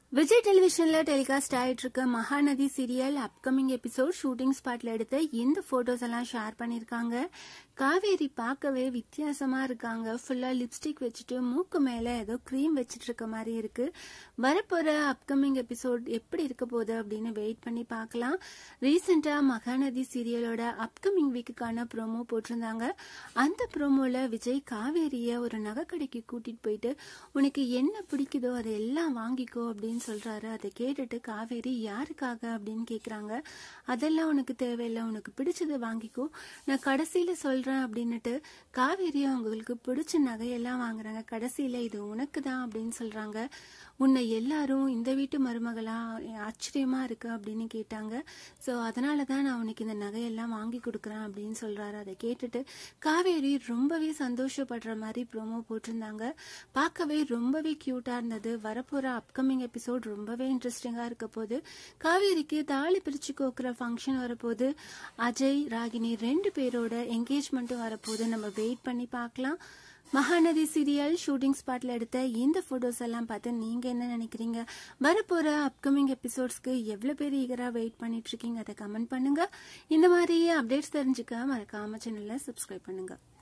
Vijay டெலிவிஷன்ல telecast ஆயிட்டு இருக்க Mahanadi serial upcoming episode shooting ஸ்பாட்ல எடுத்த இந்த போட்டோஸ் எல்லாம் ஷேர் பண்ணிருக்காங்க காவேரி பார்க்கவே வித்தியாசமா இருக்காங்க ஃபுல்லா லிப்ஸ்டிக் வச்சுட்டு மூக்கு மேல ஏதோ க்ரீம் வச்சிட்டு இருக்க மாதிரி இருக்கு வரப்போற அப்கமிங் எபிசோட் எப்படி இருக்க போகுது அப்படின்னு வெயிட் பண்ணி பார்க்கலாம் ரீசெண்டா மகாநதி சீரியலோட அப்கமிங் வீக்குக்கான ப்ரோமோ போட்டிருந்தாங்க அந்த ப்ரோமோல விஜய் காவேரிய ஒரு நகைக்கடைக்கு கூட்டிட்டு போயிட்டு உனக்கு என்ன பிடிக்குதோ அதை எல்லாம் வாங்கிக்கோ அப்படின்னு சொல்றாரு அதை கேட்டுட்டு காவேரி யாருக்காக அப்படின்னு கேக்குறாங்க அதெல்லாம் உனக்கு தேவையில்லை உனக்கு பிடிச்சதை வாங்கிக்கோ நான் கடைசியில சொல்றேன் அப்படின்னுட்டு காவேரி அவங்களுக்கு பிடிச்ச நகையெல்லாம் வாங்குறாங்க கடைசியில இது உனக்கு தான் அப்படின்னு சொல்றாங்க உன்னை எல்லாரும் இந்த வீட்டு மருமகளா ஆச்சரியமா இருக்கு அப்படின்னு கேட்டாங்க ஸோ அதனால தான் நான் உனக்கு இந்த நகையெல்லாம் வாங்கி கொடுக்குறேன் அப்படின்னு சொல்றாரு அதை கேட்டுட்டு காவேரி ரொம்பவே சந்தோஷப்படுற மாதிரி ப்ரோமோ போட்டிருந்தாங்க பார்க்கவே ரொம்பவே கியூட்டா இருந்தது வரப்போற அப்கமிங் எபிசோட் ரொம்பவே இன்ட்ரெஸ்டிங்கா இருக்க போது காவேரிக்கு தாலி பிரிச்சு கோக்குற ஃபங்க்ஷன் வரப்போது அஜய் ராகினி ரெண்டு பேரோட என்கேஜ்மெண்ட்டும் வரப்போது நம்ம வெயிட் பண்ணி பார்க்கலாம் மகாநதி சீரியல் ஷூட்டிங் ஸ்பாட்ல எடுத்த இந்த போட்டோஸ் எல்லாம் பார்த்து நீங்க என்ன நினைக்கிறீங்க வரப்போற அப்கமிங் எபிசோட்ஸ்க்கு எவ்வளவு பேர் ஈகரா வெயிட் பண்ணிட்டு இருக்கீங்க அதை கமெண்ட் பண்ணுங்க இந்த மாதிரி அப்டேட்ஸ் தெரிஞ்சுக்க மறக்காம சேனல்ல சப்ஸ்கிரைப் பண்ணுங்க